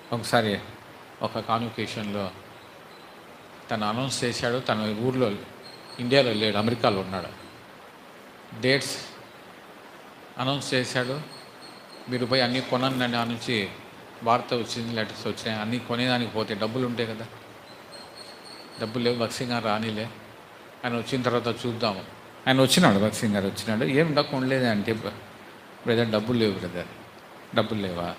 ఒకసారి ఒక కాన్వకేషన్లో తను అనౌన్స్ చేశాడు తన ఊర్లో ఇండియాలో లేడు అమెరికాలో ఉన్నాడు డేట్స్ అనౌన్స్ చేశాడు మీరు పోయి అన్నీ కొనండి అని ఆ నుంచి వార్త వచ్చింది లెటర్స్ వచ్చినాయి అన్నీ కొనేదానికి పోతే డబ్బులు ఉంటాయి కదా డబ్బులు లేవు బక్సింగ్ గారు రానిలే ఆయన వచ్చిన తర్వాత చూద్దాము ఆయన వచ్చినాడు బక్సింగ్ గారు వచ్చినాడు ఏం డబ్బు ఉండలేదే అంటే బ్రదర్ డబ్బులు లేవు బ్రదర్ డబ్బులు లేవా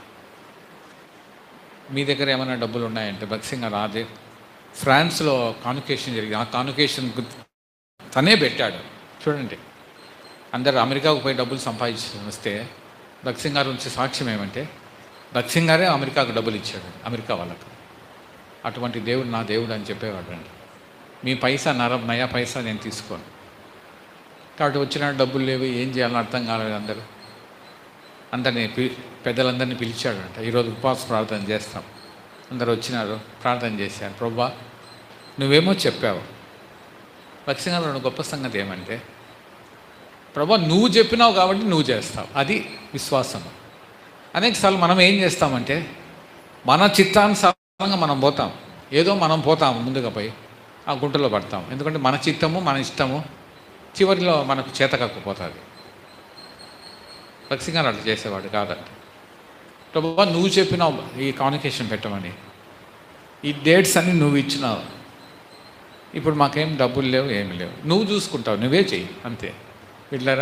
మీ దగ్గర ఏమైనా డబ్బులు ఉన్నాయంటే బక్సింగ్ గారు అదే ఫ్రాన్స్లో కాన్వకేషన్ జరిగింది ఆ కాన్వకేషన్ తనే పెట్టాడు చూడండి అందరు అమెరికాకు పోయి డబ్బులు సంపాదించి వస్తే బక్సింగ్ గారు నుంచి సాక్ష్యం ఏమంటే బక్సింగ్ గారే అమెరికాకు డబ్బులు ఇచ్చాడు అమెరికా వాళ్ళకు అటువంటి దేవుడు నా దేవుడు అని చెప్పేవాడు అండి మీ పైసా నర నయా పైసా నేను తీసుకోను కాబట్టి వచ్చిన డబ్బులు లేవు ఏం చేయాలని అర్థం కాలేదు అందరూ అందరినీ పి పెద్దలందరినీ పిలిచాడంట ఈరోజు ఉపవాస ప్రార్థన చేస్తాం అందరు వచ్చినారు ప్రార్థన చేశారు ప్రభా నువ్వేమో చెప్పావు లక్ష్యంగా గొప్ప సంగతి ఏమంటే ప్రభా నువ్వు చెప్పినావు కాబట్టి నువ్వు చేస్తావు అది విశ్వాసం అనేకసార్లు మనం ఏం చేస్తామంటే మన చిత్తానుసారంగా మనం పోతాం ఏదో మనం పోతాం ముందుగా పోయి ఆ గుంటలో పడతాం ఎందుకంటే మన చిత్తము మన ఇష్టము చివరిలో మనకు చేతకకపోతుంది లక్ష్మీ గారు అట్లా చేసేవాడు కాదంట ప్రభా నువ్వు చెప్పినావు ఈ కాన్వకేషన్ పెట్టమని ఈ డేట్స్ అన్ని నువ్వు ఇచ్చినావు ఇప్పుడు మాకేం డబ్బులు లేవు ఏమి లేవు నువ్వు చూసుకుంటావు నువ్వే చెయ్యి అంతే వీళ్ళరా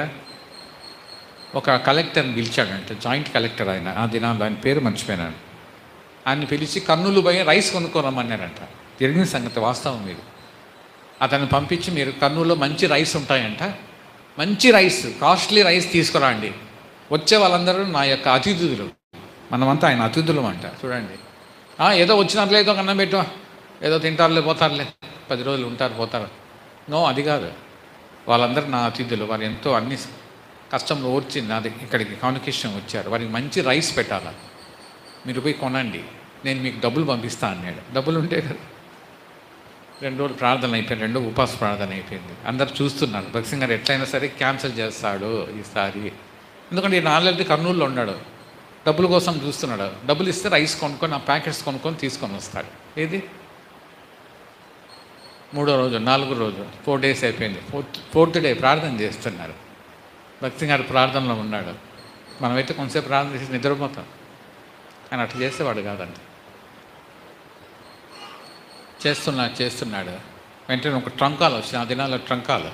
ఒక కలెక్టర్ని పిలిచాడంటే జాయింట్ కలెక్టర్ ఆయన ఆ దినాల్లో ఆయన పేరు మర్చిపోయినాను ఆయన్ని పిలిచి కర్నూలు పోయి రైస్ కొనుక్కోరమ్మన్నారంట జరిగిన సంగతి వాస్తవం మీరు అతన్ని పంపించి మీరు కర్నూలులో మంచి రైస్ ఉంటాయంట మంచి రైస్ కాస్ట్లీ రైస్ తీసుకురండి వచ్చే వాళ్ళందరూ నా యొక్క అతిథులు మనమంతా ఆయన అతిథులం అంట చూడండి "ఆ, ఏదో వచ్చినట్లే ఏదో అన్నం పెట్టు ఏదో తింటారులే పోతారులే పది రోజులు ఉంటారు పోతారు నో అది కాదు వాళ్ళందరూ నా అతిథులు వారు ఎంతో అన్ని కష్టంలో ఓర్చి నాది ఇక్కడికి కాన్వకేషన్ వచ్చారు వారికి మంచి రైస్ పెట్టాలా మీరు పోయి కొనండి నేను మీకు డబ్బులు పంపిస్తా అన్నాడు డబ్బులు ఉంటే కదా రెండు రోజులు ప్రార్థన అయిపోయింది రెండు ఉపాస ప్రార్థన అయిపోయింది అందరు చూస్తున్నారు భక్సింగ్ గారు ఎట్లయినా సరే క్యాన్సిల్ చేస్తాడు ఈసారి ఎందుకంటే ఈయన ఆల్రెడీ కర్నూలులో ఉన్నాడు డబ్బుల కోసం చూస్తున్నాడు డబ్బులు ఇస్తే రైస్ కొనుక్కొని ఆ ప్యాకెట్స్ కొనుక్కొని తీసుకొని వస్తాడు ఏది మూడో రోజు నాలుగో రోజు ఫోర్ డేస్ అయిపోయింది ఫోర్త్ ఫోర్త్ డే ప్రార్థన చేస్తున్నారు భక్తి గారు ప్రార్థనలో ఉన్నాడు మనమైతే కొంతసేపు ప్రార్థన చేసి నిద్రపోతాం ఆయన అట్లా చేసేవాడు కాదండి చేస్తున్నాడు చేస్తున్నాడు వెంటనే ఒక ట్రంకాలు వచ్చింది ఆ దినాల్లో ట్రంకాలు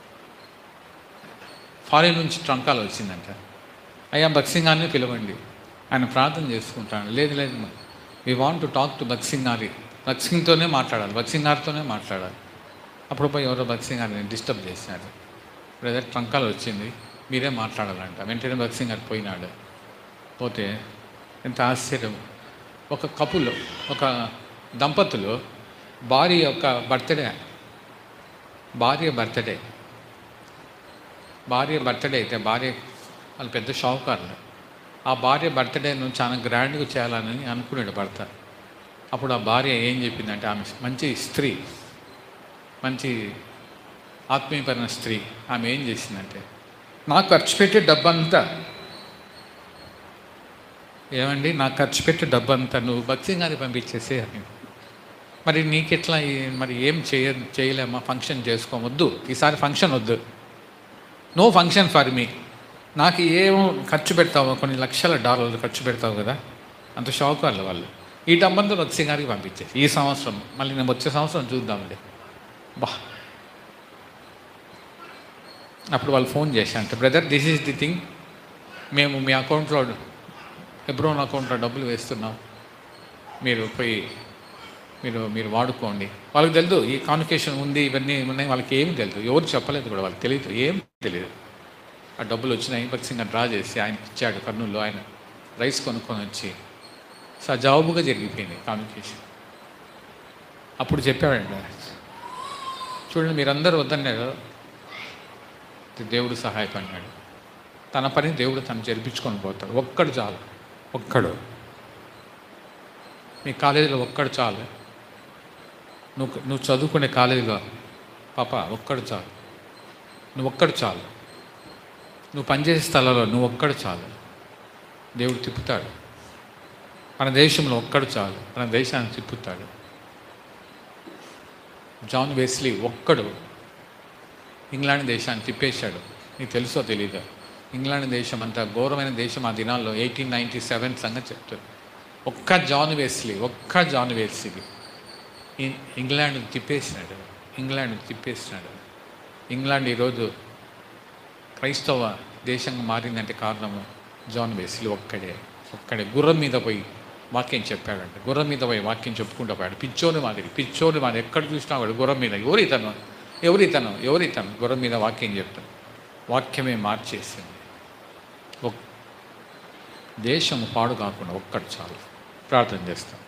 ఫారిన్ నుంచి ట్రంకాలు వచ్చిందంట అయ్యా బక్సింగాన్ని పిలవండి ఆయన ప్రార్థన చేసుకుంటాడు లేదు లేదు we want to talk to బక్సింగారి బక్సింగ్తోనే మాట్లాడాలి బక్సింగారితోనే మాట్లాడాలి అప్పుడు పోయి ఎవరో బక్సింగారిని డిస్టర్బ్ చేసినారు బ్రదర్ ట్రంకాలు వచ్చింది మీరే మాట్లాడాలంట వెంటనే బక్సింగారు పోయినాడు పోతే ఎంత ఆశ్చర్యం ఒక కపుల్ ఒక దంపతులు భార్య యొక్క బర్త్డే భార్య బర్త్డే భార్య బర్త్డే అయితే భార్య వాళ్ళు పెద్ద షావుకారులు ఆ భార్య బర్త్డేను చాలా గ్రాండ్గా చేయాలని అనుకున్నాడు భర్త అప్పుడు ఆ భార్య ఏం చెప్పిందంటే ఆమె మంచి స్త్రీ మంచి ఆత్మీయపరమైన స్త్రీ ఆమె ఏం చేసిందంటే నాకు ఖర్చు పెట్టే డబ్బంతా ఏమండి నాకు ఖర్చు పెట్టే డబ్బంతా నువ్వు భక్తిగానే పంపించేసే అని మరి నీకెట్లా ఈ- మరి ఏం చేయ చేయలేమా ఫంక్షన్ చేసుకోవద్దు ఈసారి ఫంక్షన్ వద్దు నో ఫంక్షన్ ఫర్ మీ నాకు ఏం ఖర్చు పెడతావు కొన్ని లక్షల డాలర్లు ఖర్చు పెడతావు కదా అంత షాక్ వాళ్ళు వాళ్ళు ఈ డబ్బంతా వచ్చి గారికి పంపించేసి ఈ సంవత్సరం మళ్ళీ నేను వచ్చే సంవత్సరం చూద్దాంలే బా అప్పుడు వాళ్ళు ఫోన్ చేశారంట brother this is the thing మేము మీ అకౌంట్లో ఎబ్రోన్ అకౌంట్లో డబ్బులు వేస్తున్నాం మీరు పోయి మీరు మీరు వాడుకోండి వాళ్ళకి తెలియదు ఈ కాన్వకేషన్ ఉంది ఇవన్నీ ఉన్నాయి వాళ్ళకి ఏమి తెలియదు ఎవరు చెప్పలేదు కూడా వాళ్ళకి తెలియదు ఏం తెలియదు ఆ డబ్బులు వచ్చినాయి బక్సింగ్ డ్రా చేసి ఆయనకి ఇచ్చాడు కర్నూలులో ఆయన రైస్ కొనుక్కొని వచ్చి సజావుగా జరిగిపోయింది కాన్వకేషన్ అప్పుడు చెప్పాడండి చూడండి మీరందరూ వద్దన్నారు దేవుడు సహాయపడినాడు తన పని దేవుడు తను జరిపించుకొని పోతాడు ఒక్కడు చాలు ఒక్కడు మీ కాలేజీలో ఒక్కడు చాలు నువ్వు నువ్వు చదువుకునే కాలేజీలో పాప ఒక్కడు చాలు నువ్వు ఒక్కడు చాలు నువ్వు పనిచేసే స్థలంలో నువ్వు ఒక్కడు చాలు దేవుడు తిప్పుతాడు మన దేశంలో ఒక్కడు చాలు మన దేశాన్ని తిప్పుతాడు జాన్ వెస్లీ ఒక్కడు ఇంగ్లాండ్ దేశాన్ని తిప్పేశాడు నీకు తెలుసో తెలీదా ఇంగ్లాండ్ దేశం అంత ఘోరమైన దేశం ఆ దినాల్లో ఎయిటీన్ నైంటీ సెవెన్ సంగతి చెప్తారు ఒక్క జాన్ వెస్లీ ఒక్క జాన్ వెస్లీ ఇ- ఇంగ్లాండ్ తిప్పేసినాడు ఇంగ్లాండ్ తిప్పేసినాడు ఇంగ్లాండ్ ఈరోజు క్రైస్తవ దేశంగా మారిందంటే కారణము జాన్ వెస్లీ ఒక్కడే ఒక్కడే గుర్రం మీద పోయి వాక్యం చెప్పాడంట గుర్రం మీద పోయి వాక్యం చెప్పుకుంటూ పోయాడు పిచ్చోని మాదిరి పిచ్చోని మాదిరి ఎక్కడ చూసినా వాడు గుర్రం మీద ఎవరి తను ఎవరి తను ఎవరి తను గుర్రం మీద వాక్యం చెప్తాను వాక్యమే మార్చేసింది ఒక్- దేశం పాడు కాకుండా ఒక్కడు చాలు ప్రార్థన చేస్తాం